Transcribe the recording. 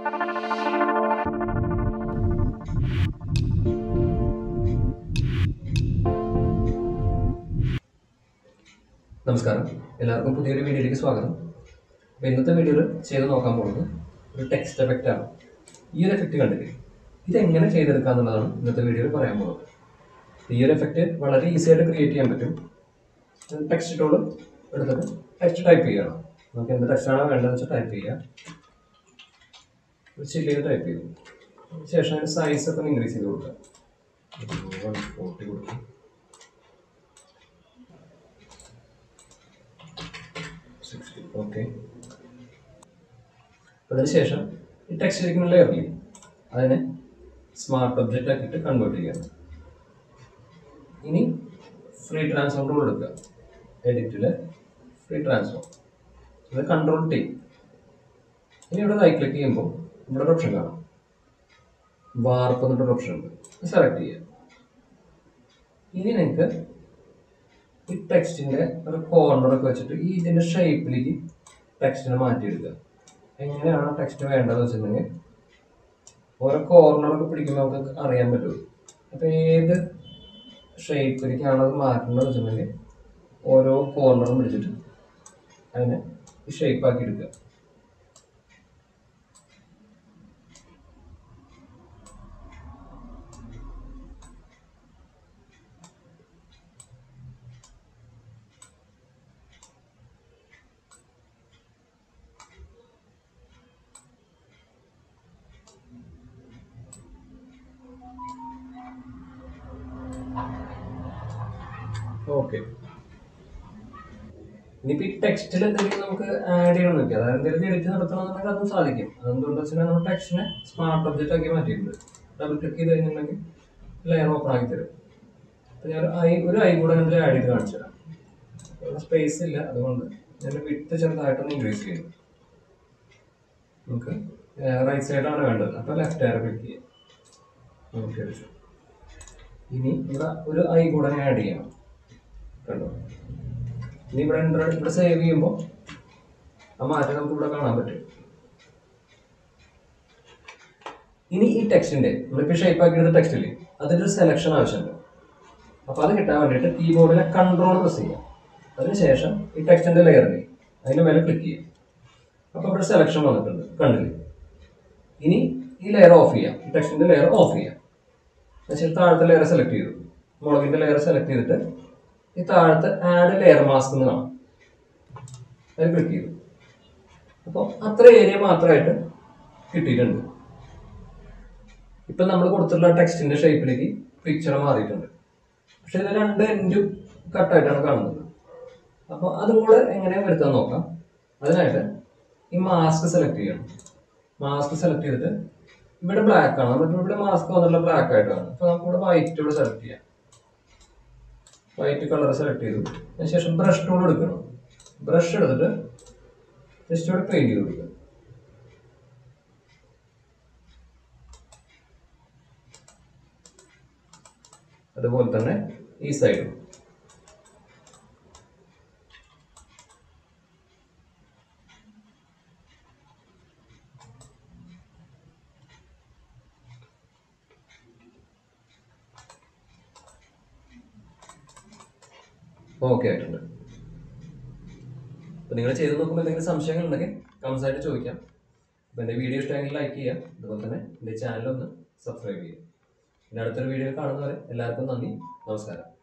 നമസ്കാരം എല്ലാവർക്കും പുതിയൊരു വീഡിയോയിലേക്ക് സ്വാഗതം അപ്പോൾ ഇന്നത്തെ വീഡിയോയിൽ ചെയ്ത് നോക്കാൻ പോകുന്നത് ഒരു ടെക്സ്റ്റ് എഫക്റ്റ് ആണ് ഈ ഒരു എഫക്റ്റ് കണ്ടില്ലേ ഇതെങ്ങനെ ചെയ്തെടുക്കുക എന്നുള്ളതാണ് ഇന്നത്തെ വീഡിയോയിൽ പറയാൻ പോകുന്നത് ഈ ഒരു എഫക്റ്റ് വളരെ ഈസി ആയിട്ട് ക്രിയേറ്റ് ചെയ്യാൻ പറ്റും ടെക്സ്റ്റ് ടൂൾ എടുത്തിട്ട് ടെക്സ്റ്റ് ടൈപ്പ് ചെയ്യണം നമുക്ക് എന്ത് ടെക്സ്റ്റാണോ വേണ്ടതെന്ന് വെച്ചാൽ ടൈപ്പ് ചെയ്യുക ചില്ല് ചെയ്ത് ടൈപ്പ് ചെയ്തു ശേഷം അതിന് സൈസ് ഒക്കെ ഇൻക്രീസ് ചെയ്ത് കൊടുക്കുക വൺ ഫോർട്ടി കൊടുക്കും സിക്സ്റ്റി ഓക്കെ അതിനുശേഷം ഈ ടെക്സ്റ്റ് ഇരിക്കുന്ന ലെയറിൽ അതിനെ സ്മാർട്ട് ഒബ്ജക്റ്റ് ആക്കിയിട്ട് കൺവേർട്ട് ചെയ്യണം ഇനി ഫ്രീ ട്രാൻസ്ഫോം ടൂൾ എടുക്കുക എഡിറ്റിൽ ഫ്രീ ട്രാൻസ്ഫോം ഇത് കൺട്രോൾ ടി ഇനി ഇവിടെ റൈറ്റ് ക്ലിക്ക് ചെയ്യുമ്പോൾ ഇവിടെ ഒരു ഓപ്ഷൻ കാണാം വാർപ്പ് എന്നിട്ടൊരു ഓപ്ഷൻ ഉണ്ട് സെലക്ട് ചെയ്യുക ഇനി നിങ്ങൾക്ക് ഈ ടെക്സ്റ്റിന്റെ ഒരു കോർണറൊക്കെ വെച്ചിട്ട് ഈ ഇതിന്റെ ഷേപ്പിലേക്ക് ടെക്സ്റ്റിനെ മാറ്റിയെടുക്കുക എങ്ങനെയാണ് ടെക്സ്റ്റ് വേണ്ടതെന്ന് വെച്ചിട്ടുണ്ടെങ്കിൽ ഓരോ കോർണറൊക്കെ പിടിക്കുമ്പോൾ നമുക്ക് അറിയാൻ പറ്റും അപ്പോൾ ഏത് ഷേപ്പിലേക്കാണ് അത് മാറ്റേണ്ടത് വെച്ചിട്ടുണ്ടെങ്കിൽ ഓരോ കോർണറും പിടിച്ചിട്ട് അതിനെ ഈ ഷേപ്പാക്കി എടുക്കുക ഓക്കെ ഇനിയിപ്പോൾ ഈ ടെക്സ്റ്റിൽ എന്തെങ്കിലും നമുക്ക് ആഡ് ചെയ്യണം നോക്കി അതായത് എന്തെങ്കിലും എഡിറ്റ് നടത്തണമെന്നുണ്ടെങ്കിൽ അതും സാധിക്കും അതെന്തുകൊണ്ട് വെച്ചാൽ നമ്മൾ ടെക്സ്റ്റിനെ സ്മാർട്ട് ഒബ്ജക്റ്റ് ആക്കി മാറ്റിയിട്ടുണ്ട് ഡബിൾ ക്ലിക്ക് ചെയ്ത് കഴിഞ്ഞിട്ടുണ്ടെങ്കിൽ ലെയർ ഓപ്പൺ ആക്കി തരും അപ്പോൾ ഞാൻ ഒരു ഐ ഒരു ഐ കൂടെ അതിൽ ആഡ് ചെയ്ത് കാണിച്ചു തരാം സ്പേസ് ഇല്ല അതുകൊണ്ട് ഞാൻ വിട്ട് ചെറുതായിട്ടൊന്ന് ഇൻക്രീസ് ചെയ്യുന്നു നമുക്ക് റൈറ്റ് സൈഡാണ് വേണ്ടത് അപ്പോൾ ലെഫ്റ്റ് ആർ ക്ലിക്ക് ചെയ്യാം ഓക്കെ അടിച്ചു ഇനി ഇവിടെ ഒരു ഐ കൂടെ ഞാൻ ആഡ് ചെയ്യണം കണ്ടോ ഇനി ഇവിടെ enter- ഇവിടെ സേവ് ചെയ്യുമ്പോൾ ആ മാറ്റം നമുക്ക് ഇവിടെ കാണാൻ പറ്റും ഇനി ഈ ടെക്സ്റ്റിന്റെ നമ്മളിപ്പോൾ ഷേപ്പ് ആക്കിയെടുത്ത ടെക്സ്റ്റിൽ അതിൻ്റെ ഒരു സെലക്ഷൻ ആവശ്യമുണ്ട് അപ്പോൾ അത് കിട്ടാൻ വേണ്ടിയിട്ട് കീബോർഡിലെ കൺട്രോൾ പ്രസ് ചെയ്യാം അതിനുശേഷം ഈ ടെക്സ്റ്റിന്റെ ലെയറിൽ അതിന്റെ മേലെ ക്ലിക്ക് ചെയ്യാം അപ്പോൾ ഇവിടെ സെലക്ഷൻ വന്നിട്ടുണ്ട് കണ്ടില്ലേ ഇനി ഈ ലെയർ ഓഫ് ചെയ്യാം ഈ ടെക്സ്റ്റിന്റെ ലെയർ ഓഫ് ചെയ്യാം എന്നുവെച്ചാൽ താഴത്തെ ലെയർ സെലക്ട് ചെയ്തു മുളകിന്റെ ലെയർ സെലക്ട് ചെയ്തിട്ട് ഈ താഴത്തെ ആഡ് ലെയർ മാസ്ക് എന്ന് കാണാം അതിൽ ക്ലിക്ക് ചെയ്തു അപ്പോൾ അത്ര ഏരിയ മാത്രമായിട്ട് കിട്ടിയിട്ടുണ്ട് ഇപ്പം നമ്മൾ കൊടുത്തിട്ടുള്ള ടെക്സ്റ്റിന്റെ ഷേപ്പിലേക്ക് പിക്ചർ മാറിയിട്ടുണ്ട് പക്ഷെ ഇത് രണ്ട് എൻഡും കട്ടായിട്ടാണ് കാണുന്നത് അപ്പോൾ അതും കൂടെ എങ്ങനെ വരുത്താൻ നോക്കാം അതിനായിട്ട് ഈ മാസ്ക് സെലക്ട് ചെയ്യണം മാസ്ക് സെലക്ട് ചെയ്തിട്ട് ഇവിടെ ബ്ലാക്ക് ആണ് എന്നിട്ട് ഇവിടെ മാസ്ക് വന്നിട്ടുള്ള ബ്ലാക്ക് ആയിട്ടാണ് അപ്പോൾ നമുക്ക് ഇവിടെ വൈറ്റ് ഇവിടെ സെലക്ട് ചെയ്യാം വൈറ്റ് കളർ സെലക്ട് ചെയ്തു അതിനുശേഷം ബ്രഷ് ടൂൾ എടുക്കണം ബ്രഷ് എടുത്തിട്ട് ജസ്റ്റ് ഇവിടെ പെയിന്റ് ചെയ്ത് കൊടുക്കുക അതുപോലെ തന്നെ ഈ സൈഡും ഓക്കെ ആയിട്ടുണ്ട് അപ്പോൾ നിങ്ങൾ ചെയ്ത് നോക്കുമ്പോൾ എന്തെങ്കിലും സംശയങ്ങൾ ഉണ്ടെങ്കിൽ കമൻസ് ആയിട്ട് ചോദിക്കാം അപ്പോൾ എൻ്റെ വീഡിയോ ഇഷ്ടമെങ്കിൽ ലൈക്ക് ചെയ്യാം അതുപോലെ തന്നെ എൻ്റെ ചാനൽ ഒന്ന് സബ്സ്ക്രൈബ് ചെയ്യാം പിന്നെ അടുത്തൊരു വീഡിയോ കാണുന്നവരെ എല്ലാവർക്കും നന്ദി നമസ്കാരം